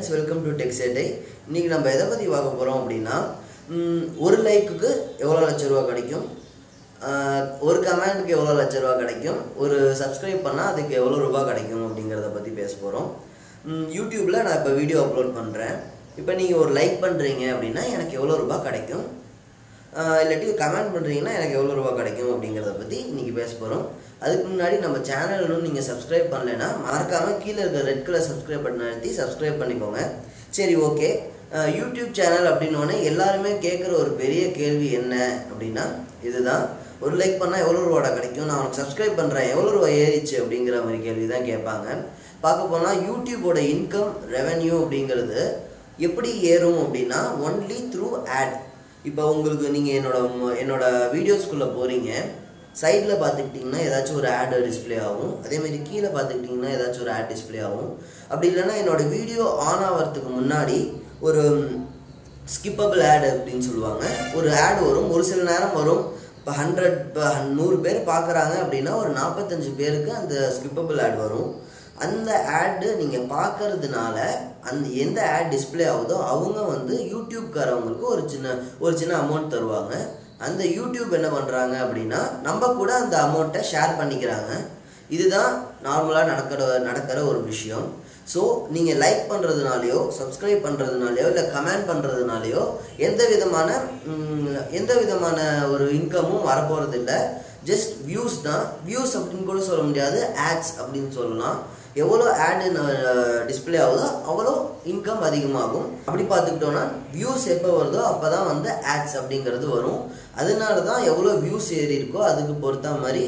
welcome to tech சேட்டை இன்றைக்கி நம்ம எதை பற்றி பார்க்க போகிறோம் அப்படின்னா ம், ஒரு லைக்குக்கு எவ்வளோ லட்ச ரூபா கிடைக்கும் ஆஹ், ஒரு கமெண்ட்டுக்கு எவ்வளோ லட்ச ரூபா கிடைக்கும் ஒரு சப்ஸ்கிரைப் பண்ணால் அதுக்கு எவ்வளோ ரூபா கிடைக்கும் அப்படிங்கிறத பற்றி பேச போகிறோம் யூடியூப்பில் நான் இப்போ வீடியோ அப்லோட் பண்ணுறேன் இப்போ நீங்கள் ஒரு லைக் பண்ணுறீங்க அப்படின்னா எனக்கு எவ்வளோ ரூபா கிடைக்கும் ஆஹ் இல்லாட்டி கமெண்ட் பண்ணுறீங்கன்னா எனக்கு எவ்வளோ ரூபா கிடைக்கும் அப்படிங்கிறத பற்றி இன்றைக்கி பேச போகிறோம் அதுக்கு முன்னாடி நம்ம சேனல் இன்னும் நீங்கள் சப்ஸ்கிரைப் பண்ணலைன்னா மறக்காமல் கீழே இருக்க ரெட் கலர் சப்ஸ்கிரைப் பட்டன் அழுத்தி சப்ஸ்கிரைப் பண்ணிக்கோங்க சரி ஓகே யூடியூப் சேனல் அப்படின்னோடனே எல்லாருமே கேட்குற ஒரு பெரிய கேள்வி என்ன அப்படின்னா இதுதான் ஒரு லைக் பண்ணால் எவ்வளோ ரூபாடா கிடைக்கும் நான் உனக்கு சப்ஸ்கிரைப் பண்ணுறேன் எவ்வளோ ரூபா ஏறிச்சு அப்படிங்கிற மாதிரி கேள்வி தான் கேட்பாங்க பார்க்க போனால் யூடியூபோட இன்கம் ரெவென்யூ அப்படிங்கிறது எப்படி ஏறும் அப்படின்னா ஒன்லி த்ரூ ஆட் இப்போ உங்களுக்கு நீங்கள் என்னோட ம- என்னோட வீடியோஸ்குள்ளே போகிறீங்க சைடில் பார்த்துக்கிட்டிங்கன்னா ஏதாச்சும் ஒரு ஆட் டிஸ்ப்ளே ஆகும் அதேமாதிரி கீழே பார்த்துக்கிட்டிங்கன்னா ஏதாச்சும் ஒரு ஆட் டிஸ்ப்ளே ஆகும் அப்படி இல்லைன்னா என்னோட வீடியோ ஆன் ஆகிறதுக்கு முன்னாடி ஒரு ஸ்கிப்பபிள் ஆட் அப்படின்னு சொல்லுவாங்க ஒரு ஆட் வரும் ஒரு சில நேரம் வரும் இப்போ ஹண்ட்ரட் இப்போ நூறு பேர் பார்க்குறாங்க அப்படின்னா ஒரு நாற்பத்தஞ்சு பேருக்கு அந்த ஸ்கிப்பபிள் ஆட் வரும் அந்த ஆடு நீங்கள் பார்க்கறதுனால அந்த எந்த ஆட் டிஸ்ப்ளே ஆகுதோ அவங்க வந்து யூடியூப்காரவங்களுக்கு ஒரு சின்ன ஒரு சின்ன அமௌண்ட் தருவாங்க அந்த யூடியூப் என்ன பண்ணுறாங்க அப்படின்னா நம்ம கூட அந்த அமௌண்ட்டை ஷேர் பண்ணிக்கிறாங்க இதுதான் நார்மலாக நடக்கிற நடக்கிற ஒரு விஷயம் ஸோ நீங்கள் லைக் பண்ணுறதுனாலையோ சப்ஸ்கிரைப் பண்ணுறதுனாலையோ இல்லை கமெண்ட் பண்ணுறதுனாலையோ எந்த விதமான ம், எந்த விதமான ஒரு இன்கமும் வரப்போகிறது இல்லை ஜஸ்ட் வியூஸ் தான் வியூஸ் அப்படின்னு கூட சொல்ல முடியாது ஆட்ஸ் அப்படின்னு சொல்லலாம் எவ்வளோ ஆடு டிஸ்ப்ளே ஆகுதோ அவ்வளோ இன்கம் அதிகமாகும் அப்படி பார்த்துக்கிட்டோன்னா வியூஸ் எப்போ வருதோ அப்போ தான் வந்து ஆட்ஸ் அப்படிங்கிறது வரும் அதனால தான் எவ்வளோ வியூஸ் ஏறி இருக்கோ அதுக்கு பொறுத்த மாதிரி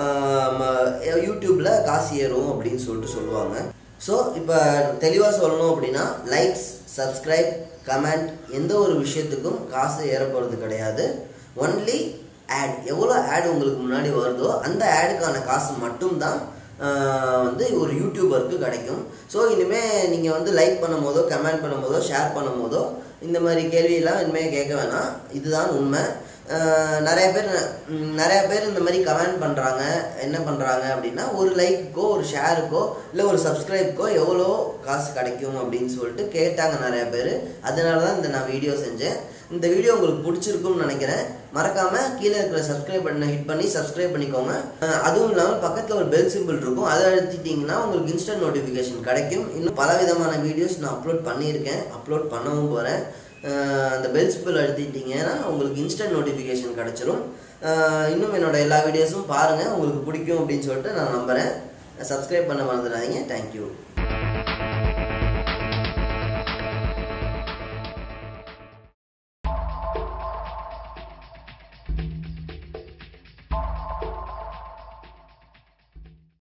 யூடியூப்பில் காசு ஏறும் அப்படின்னு சொல்லிட்டு சொல்லுவாங்க ஸோ இப்போ தெளிவாக சொல்லணும் அப்படின்னா லைக்ஸ் சப்ஸ்கிரைப் கமெண்ட் எந்த ஒரு விஷயத்துக்கும் காசு ஏற போகிறது கிடையாது ஒன்லி ஆட் எவ்வளோ ஆட் உங்களுக்கு முன்னாடி வருதோ அந்த ஆடுக்கான காசு மட்டும்தான் ஆஹ், வந்து ஒரு யூடியூபருக்கு கிடைக்கும் ஸோ இனிமேல் நீங்கள் வந்து லைக் பண்ணும் போதோ கமெண்ட் பண்ணும் போதோ ஷேர் பண்ணும் போதோ இந்த மாதிரி கேள்வியெல்லாம் இனிமேல் கேட்க வேணாம் இதுதான் உண்மை ஆஹ், நிறைய பேர் ம், நிறைய பேர் இந்த மாதிரி கமெண்ட் பண்ணுறாங்க என்ன பண்ணுறாங்க அப்படின்னா ஒரு லைக்குக்கோ ஒரு ஷேருக்கோ இல்லை ஒரு சப்ஸ்கிரைப்க்கோ எவ்வளோ காசு கிடைக்கும் அப்படின்னு சொல்லிட்டு கேட்டாங்க நிறைய பேர் அதனால தான் இந்த நான் வீடியோ செஞ்சேன் இந்த வீடியோ உங்களுக்கு பிடிச்சிருக்கும்னு நினைக்கிறேன் மறக்காம கீழே இருக்கிற சப்ஸ்கிரைப் பட்டனை ஹிட் பண்ணி சப்ஸ்கிரைப் பண்ணிக்கோங்க அஹ் அதுவும் இல்லாமல் பக்கத்தில் ஒரு பெல் சிம்பிள் இருக்கும் அதை அழுத்திட்டீங்கன்னா உங்களுக்கு இன்ஸ்டன்ட் நோட்டிஃபிகேஷன் கிடைக்கும் இன்னும் பல விதமான வீடியோஸ் நான் அப்லோட் பண்ணியிருக்கேன் அப்லோட் பண்ணவும் போகிறேன் அந்த பெல் சிம்பிள் அழுத்திட்டீங்கன்னா உங்களுக்கு இன்ஸ்டன்ட் நோட்டிஃபிகேஷன் கிடைச்சிரும் அஹ் இன்னும் என்னோட எல்லா வீடியோஸும் பாருங்கள் உங்களுக்கு பிடிக்கும் அப்படின்னு சொல்லிட்டு நான் நம்புகிறேன் சப்ஸ்கிரைப் பண்ண மறந்துடாதீங்க தேங்க்யூ